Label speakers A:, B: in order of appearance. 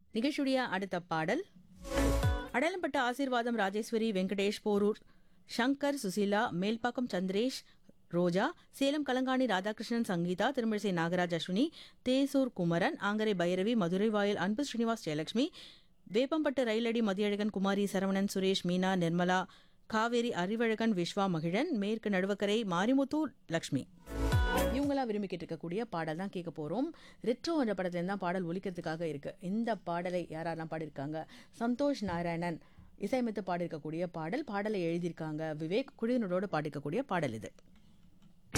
A: நிகழ்ச்சியுடைய அடுத்த பாடல் அடையாளப்பட்ட ஆசீர்வாதம் ராஜேஸ்வரி வெங்கடேஷ் போரூர் சங்கர் சுசீலா மேல்பாக்கம் சந்திரேஷ் ரோஜா சேலம் கலங்காணி ராதாகிருஷ்ணன் சங்கீதா திருமிழிசை நாகராஜ் அஸ்வினி தேசூர் குமரன் ஆங்கரை பைரவி மதுரை வாயில் அன்பு ஸ்ரீனிவாஸ் ஜெயலட்சுமி வேப்பம்பட்டு ரயிலடி மதியழகன் குமாரி சரவணன் சுரேஷ் மீனா நிர்மலா காவேரி அறிவழகன் விஸ்வா மகிழன் மேற்கு நடுவக்கரை மாரிமுத்து லக்ஷ்மி இவங்களா விரும்பிக்கிட்டு இருக்கக்கூடிய பாடல் தான் கேட்க போகிறோம் ரெட்ரோ என்ற படத்துலேருந்து தான் பாடல் ஒலிக்கிறதுக்காக இருக்கு இந்த பாடலை யாரெல்லாம் பாடியிருக்காங்க சந்தோஷ் நாராயணன் இசையமைத்து பாடியிருக்கக்கூடிய பாடல் பாடலை எழுதியிருக்காங்க விவேக் குழுவினரோடு பாடியிருக்கக்கூடிய பாடல் இது